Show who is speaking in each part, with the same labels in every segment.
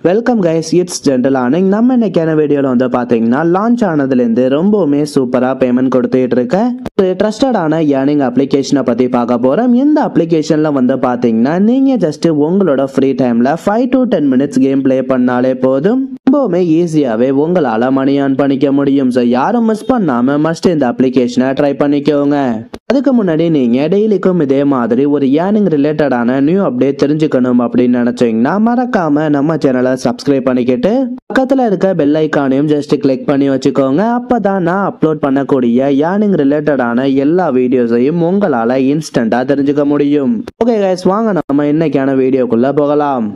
Speaker 1: welcome guys it's ஜென்ரல் ஆனிங் நம்ம இன்னைக்கான வீடியோவில் வந்து பார்த்தீங்கன்னா லான்ச் ஆனதுலேருந்து ரொம்பவுமே சூப்பராக பேமெண்ட் கொடுத்துட்டு இருக்க ஒரு ட்ரஸ்டடான ஏர்னிங் அப்ளிகேஷனை பற்றி பார்க்க போகிறோம் இந்த அப்ளிகேஷனில் வந்து பார்த்தீங்கன்னா நீங்கள் ஜஸ்ட் உங்களோட ஃப்ரீ டைமில் five to ten minutes game play பண்ணாலே போதும் ரொம்பவுமே ஈஸியாகவே உங்களால் மணி ஆன் பண்ணிக்க முடியும் ஸோ யாரும் மிஸ் பண்ணாமல் மஸ்ட் இந்த அப்ளிகேஷனை ட்ரை பண்ணிக்கோங்க அதுக்கு முன்னாடி நீங்கள் டெய்லிக்கும் இதே மாதிரி ஒரு ஏர்னிங் ரிலேட்டடான நியூ அப்டேட் தெரிஞ்சுக்கணும் அப்படின்னு நினச்சிங்கன்னா மறக்காமல் நம்ம சேனலை சப்ஸ்கிரைப் பண்ணிக்கிட்டு பக்கத்தில் இருக்க பெல் ஐக்கானையும் ஜஸ்ட் கிளிக் பண்ணி வச்சுக்கோங்க அப்போ தான் நான் அப்லோட் பண்ணக்கூடிய ஏர்னிங் ரிலேட்டடான எல்லா வீடியோஸையும் உங்களால் இன்ஸ்டண்ட்டாக தெரிஞ்சுக்க முடியும் ஓகே கைஸ் வாங்க நம்ம இன்னைக்கான வீடியோக்குள்ளே போகலாம்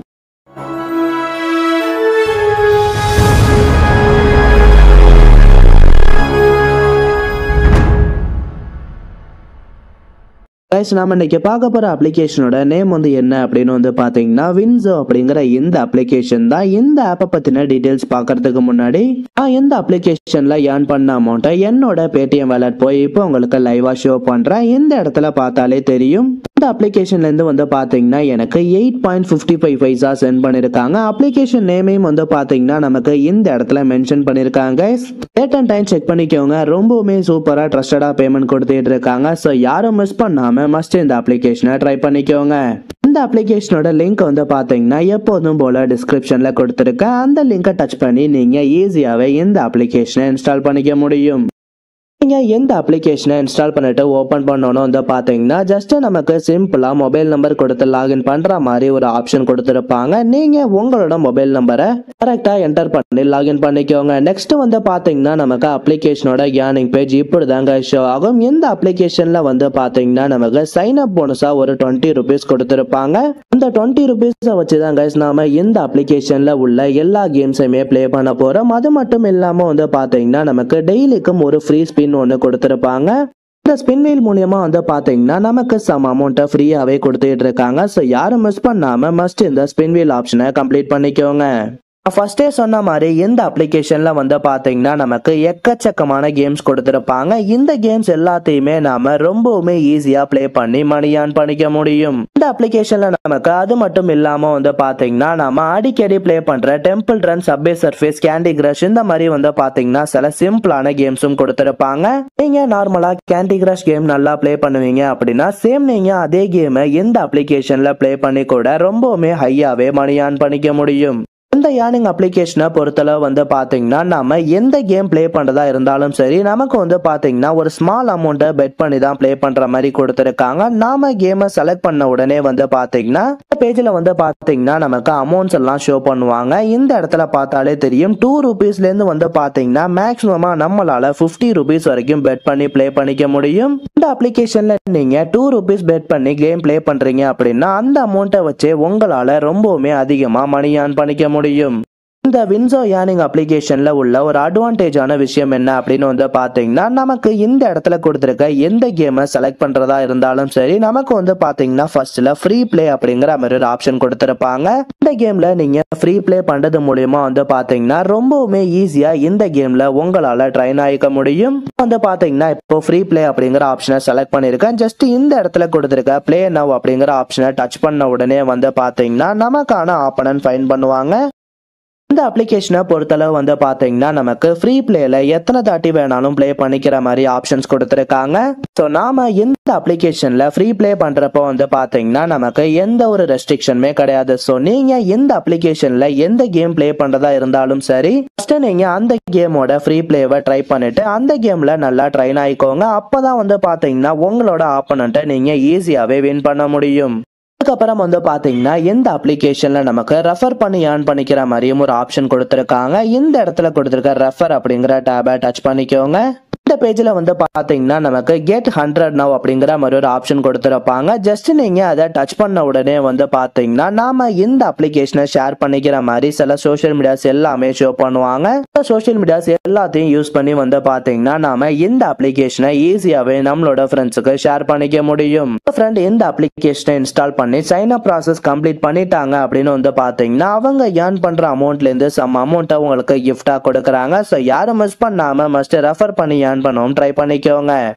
Speaker 1: கைஸ் நாம இன்னைக்கு பார்க்க போற அப்ளிகேஷனோட நேம் வந்து என்ன அப்படின்னு வந்து பாத்தீங்கன்னா வின்சோ அப்படிங்கிற இந்த அப்ளிகேஷன் தான் இந்த ஆப்பை பத்தின டீடைல்ஸ் பார்க்கறதுக்கு முன்னாடி நான் இந்த அப்ளிகேஷன்ல ஏர்ன் பண்ண அமௌண்ட்டை என்னோட பேடிஎம் வேலட் போய் இப்போ உங்களுக்கு லைவா ஷோ பண்றேன் இந்த இடத்துல பார்த்தாலே தெரியும் இந்த அப்ளிகேஷன்ல இருந்து வந்து பாத்தீங்கன்னா எனக்கு eight point fifty five paisa sent பண்ணிருக்காங்க அப்ளிகேஷன் நேமையும் வந்து பாத்தீங்கன்னா நமக்கு இந்த இடத்துல மென்ஷன் பண்ணிருக்காங்க டேட் அண்ட் டைம் செக் பண்ணிக்கோங்க ரொம்பவுமே சூப்பரா ட்ரஸ்டடா பேமெண்ட் கொடுத்துட்டு இருக்காங்க ஸோ யாரும் மிஸ் பண்ணாம மஸ்ட் இந்த அப்ளிகேஷனை ட்ரை பண்ணிக்கோங்க இந்த அப்ளிகேஷனோட லிங்க் வந்து பாத்தீங்கன்னா எப்போதும் போல டிஸ்கிரிப்ஷன்ல கொடுத்துருக்கேன் அந்த லிங்கை டச் பண்ணி நீங்க ஈஸியாவே இந்த அப்ளிகேஷனை இன்ஸ்டால் பண்ணிக்க முடியும் நீங்கள் எந்த அப்ளிகேஷனை இன்ஸ்டால் பண்ணிட்டு ஓப்பன் பண்ணணும் வந்து பார்த்தீங்கன்னா ஜஸ்ட் நமக்கு சிம்பிளாக மொபைல் நம்பர் கொடுத்து லாகின் பண்ணுற மாதிரி ஒரு ஆப்ஷன் கொடுத்துருப்பாங்க நீங்கள் உங்களோட மொபைல் நம்பரை கரெக்டாக என்டர் பண்ணி லாகின் பண்ணிக்கோங்க நெக்ஸ்ட் வந்து பார்த்தீங்கன்னா நமக்கு அப்ளிகேஷனோட ஏர்னிங் பேஜ் இப்படி தாங்க ஷோ ஆகும் இந்த அப்ளிகேஷனில் வந்து பார்த்தீங்கன்னா நமக்கு சைன் அப் போனஸாக ஒரு டுவெண்ட்டி ருபீஸ் கொடுத்துருப்பாங்க அந்த டுவெண்ட்டி ருபீஸை வச்சு தான் கைஸ் நாம இந்த அப்ளிகேஷனில் உள்ள எல்லா கேம்ஸையுமே ப்ளே பண்ண போகிறோம் அது மட்டும் இல்லாமல் வந்து பார்த்தீங்கன்னா நமக்கு டெய்லிக்கும் ஒரு ஃப்ரீ ஸ்பின் ஒன்று கொடுத்துருப்பாங்க இந்த ஸ்பின் வீல் மூலியமா வந்து பாத்தீங்கன்னா நமக்கு சம் அமௌண்ட்டை ஃப்ரீயாவே கொடுத்துட்டு இருக்காங்க ஸோ யாரும் மிஸ் பண்ணாம மஸ்ட் இந்த ஸ்பின் வீல் ஆப்ஷனை கம்ப்ளீட் பண்ணிக்கோங்க ஃபர்ஸ்டே சொன்ன மாதிரி இந்த அப்ளிகேஷன்ல வந்து பாத்தீங்கன்னா நமக்கு எக்கச்சக்கமான கேம்ஸ் கொடுத்துருப்பாங்க இந்த கேம்ஸ் எல்லாத்தையுமே நாம ரொம்பவுமே ஈஸியா ப்ளே பண்ணி மணி ஆன் பண்ணிக்க முடியும் இந்த அப்ளிகேஷன்ல நமக்கு அது மட்டும் இல்லாம வந்து பாத்தீங்கன்னா நாம அடிக்கடி ப்ளே பண்ற Temple Run Subway Surfers Candy Crush இந்த மாதிரி வந்து பாத்தீங்கன்னா சில சிம்பிளான கேம்ஸும் கொடுத்துருப்பாங்க நீங்க நார்மலா கேண்டி கிரஷ் கேம் நல்லா ப்ளே பண்ணுவீங்க அப்படின்னா சேம் நீங்க அதே கேமை இந்த அப்ளிகேஷன்ல ப்ளே பண்ணி கூட ரொம்பவுமே ஹையாவே மணி ஆன் பண்ணிக்க முடியும் இந்த ஏர்னிங் அப்ளிகேஷனை பொறுத்தளவு வந்து பார்த்தீங்கன்னா நம்ம எந்த கேம் ப்ளே பண்ணுறதா இருந்தாலும் சரி நமக்கு வந்து பார்த்தீங்கன்னா ஒரு ஸ்மால் அமௌண்ட்டை பெட் பண்ணி தான் ப்ளே பண்ணுற மாதிரி கொடுத்துருக்காங்க நாம கேமை செலக்ட் பண்ண உடனே வந்து பார்த்தீங்கன்னா இந்த பேஜில் வந்து பார்த்தீங்கன்னா நமக்கு அமௌண்ட்ஸ் எல்லாம் ஷோ பண்ணுவாங்க இந்த இடத்துல பார்த்தாலே தெரியும் டூ ருபீஸ்லேருந்து வந்து பார்த்தீங்கன்னா மேக்ஸிமமாக நம்மளால ஃபிஃப்டி ருபீஸ் வரைக்கும் பெட் பண்ணி ப்ளே பண்ணிக்க முடியும் இந்த அப்ளிகேஷனில் நீங்கள் டூ ருபீஸ் பெட் பண்ணி கேம் ப்ளே பண்ணுறீங்க அப்படின்னா அந்த அமௌண்ட்டை வச்சு உங்களால் ரொம்பவுமே அதிகமாக மணி ஆன் பண்ணிக்க முடியும் முடியும் இந்த வின்சோ ஏர்னிங் அப்ளிகேஷன்ல உள்ள ஒரு அட்வான்டேஜான விஷயம் என்ன அப்படின்னு வந்து பாத்தீங்கன்னா நமக்கு இந்த இடத்துல கொடுத்துருக்க எந்த கேமை செலக்ட் பண்றதா இருந்தாலும் சரி நமக்கு வந்து பாத்தீங்கன்னா ஃபர்ஸ்ட்ல ஃப்ரீ பிளே அப்படிங்கிற மாதிரி ஒரு ஆப்ஷன் கொடுத்துருப்பாங்க இந்த கேம்ல நீங்க ஃப்ரீ பிளே பண்றது மூலியமா வந்து பாத்தீங்கன்னா ரொம்பவுமே ஈஸியா இந்த கேம்ல உங்களால ட்ரைன் ஆகிக்க முடியும் வந்து பாத்தீங்கன்னா இப்போ ஃப்ரீ பிளே அப்படிங்கிற ஆப்ஷனை செலக்ட் பண்ணிருக்கேன் ஜஸ்ட் இந்த இடத்துல கொடுத்துருக்க பிளே நவ் அப்படிங்கிற ஆப்ஷனை டச் பண்ண உடனே வந்து பாத்தீங்கன்னா நமக்கான ஆப்பனன் ஃபைன் பண்ணுவாங்க இந்த அப்ளிகேஷனை பொறுத்தளவு வந்து பார்த்தீங்கன்னா நமக்கு ஃப்ரீ பிளேல எத்தனை தாட்டி வேணாலும் ப்ளே பண்ணிக்கிற மாதிரி ஆப்ஷன்ஸ் கொடுத்துருக்காங்க ஸோ நாம இந்த அப்ளிகேஷன்ல ஃப்ரீ ப்ளே பண்றப்போ வந்து பார்த்தீங்கன்னா நமக்கு எந்த ஒரு ரெஸ்ட்ரிக்ஷனுமே கிடையாது ஸோ நீங்க இந்த அப்ளிகேஷன்ல எந்த கேம் ப்ளே பண்றதா இருந்தாலும் சரி ஃபர்ஸ்ட் நீங்க அந்த கேமோட ஃப்ரீ பிளேவை ட்ரை பண்ணிட்டு அந்த கேம்ல நல்லா ட்ரைன் ஆயிக்கோங்க அப்பதான் வந்து பார்த்தீங்கன்னா உங்களோட ஆப்பனண்ட்டை நீங்க ஈஸியாவே வின் பண்ண முடியும் அதுக்கப்புறம் வந்து பார்த்தீங்கன்னா இந்த அப்ளிகேஷனில் நமக்கு ரெஃபர் பண்ணி ஏர்ன் பண்ணிக்கிற மாதிரியும் ஒரு ஆப்ஷன் கொடுத்துருக்காங்க இந்த இடத்துல கொடுத்துருக்க ரெஃபர் அப்படிங்கிற டேபை டச் பண்ணிக்கோங்க இந்த பேஜில் வந்து பார்த்தீங்கன்னா நமக்கு கெட் ஹண்ட்ரட் நவ் அப்படிங்கிற மாதிரி ஒரு ஆப்ஷன் கொடுத்துருப்பாங்க ஜஸ்ட் நீங்கள் அதை டச் பண்ண உடனே வந்து பார்த்தீங்கன்னா நாம இந்த அப்ளிகேஷனை ஷேர் பண்ணிக்கிற மாதிரி சில சோஷியல் மீடியாஸ் எல்லாமே ஷோ பண்ணுவாங்க இந்த சோஷியல் மீடியாஸ் எல்லாத்தையும் யூஸ் பண்ணி வந்து பார்த்தீங்கன்னா நாம இந்த அப்ளிகேஷனை ஈஸியாகவே நம்மளோட ஃப்ரெண்ட்ஸுக்கு ஷேர் பண்ணிக்க முடியும் ஃப்ரெண்ட் இந்த அப்ளிகேஷனை இன்ஸ்டால் பண்ணி சைன் அப் ப்ராசஸ் கம்ப்ளீட் பண்ணிட்டாங்க அப்படின்னு வந்து பார்த்தீங்கன்னா அவங்க ஏர்ன் பண்ணுற அமௌண்ட்லேருந்து சம் அமௌண்ட்டை உங்களுக்கு கிஃப்டாக கொடுக்குறாங்க ஸோ யாரும் மிஸ் பண்ணாமல் மஸ்ட் ரெஃபர் பண்ணி ஏர்ன் பண்ணவும் ட்ரை பண்ணிக்கோங்க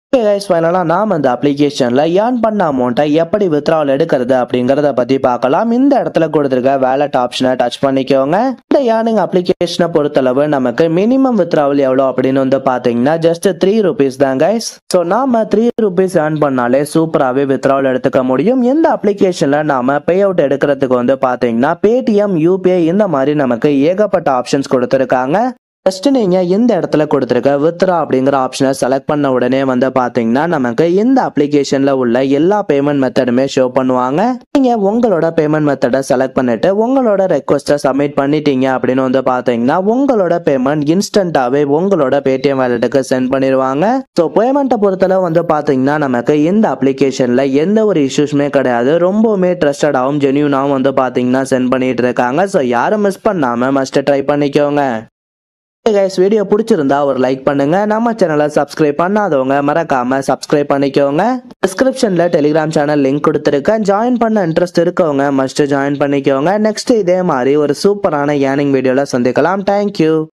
Speaker 1: ஃபைனலாக நாம் அந்த அப்ளிகேஷனில் ஏர்ன் பண்ண அமௌண்ட்டை எப்படி வித்ராவல் எடுக்கிறது அப்படிங்கிறத பற்றி பார்க்கலாம் இந்த இடத்துல கொடுத்துருக்க வேலட் ஆப்ஷனை டச் பண்ணிக்கோங்க இந்த ஏர்னிங் அப்ளிகேஷனை பொறுத்தளவு நமக்கு மினிமம் வித்ராவல் எவ்வளோ அப்படின்னு வந்து பார்த்தீங்கன்னா ஜஸ்ட் த்ரீ ருபீஸ் தான் கைஸ் ஸோ நாம த்ரீ ருபீஸ் ஏர்ன் பண்ணாலே சூப்பராகவே வித்ராவல் எடுத்துக்க முடியும் இந்த அப்ளிகேஷனில் நாம பே அவுட் எடுக்கிறதுக்கு வந்து பார்த்தீங்கன்னா பேடிஎம் யூபிஐ இந்த மாதிரி நமக்கு ஏகப்பட்ட ஆப்ஷன்ஸ் கொடுத்துருக்காங்க ஃபர்ஸ்ட் நீங்க இந்த இடத்துல கொடுத்துருக்க வித்ரா அப்படிங்கிற ஆப்ஷனை செலக்ட் பண்ண உடனே வந்து பாத்தீங்கன்னா நமக்கு இந்த அப்ளிகேஷன்ல உள்ள எல்லா பேமெண்ட் மெத்தடுமே ஷோ பண்ணுவாங்க நீங்க உங்களோட பேமெண்ட் மெத்தடை செலக்ட் பண்ணிட்டு உங்களோட ரெக்வஸ்ட்டை சப்மிட் பண்ணிட்டீங்க அப்படின்னு வந்து பாத்தீங்கன்னா உங்களோட பேமெண்ட் இன்ஸ்டன்டாவே உங்களோட பேடிஎம் வேலெட்டுக்கு சென்ட் பண்ணிடுவாங்க ஸோ பேமெண்ட்டை பொறுத்தளவு வந்து பாத்தீங்கன்னா நமக்கு இந்த அப்ளிகேஷன்ல எந்த ஒரு இஷ்யூஸுமே கிடையாது ரொம்பவுமே ட்ரஸ்டடாகவும் ஜென்யூனாகவும் வந்து பாத்தீங்கன்னா சென்ட் பண்ணிட்டு இருக்காங்க ஸோ யாரும் மிஸ் பண்ணாம மஸ்ட் ட்ரை பண்ணிக்கோங்க கைஸ் வீடியோ பிடிச்சிருந்தா ஒரு லைக் பண்ணுங்க நம்ம சேனலை சப்ஸ்கிரைப் பண்ணாதவங்க மறக்காம சப்ஸ்கிரைப் பண்ணிக்கோங்க டிஸ்கிரிப்ஷன்ல டெலிகிராம் சேனல் லிங்க் கொடுத்துருக்கேன் ஜாயின் பண்ண இன்ட்ரெஸ்ட் இருக்கவங்க மஸ்ட் ஜாயின் பண்ணிக்கோங்க நெக்ஸ்ட் இதே மாதிரி ஒரு சூப்பரான ஏர்னிங் வீடியோல சந்திக்கலாம் தேங்க்யூ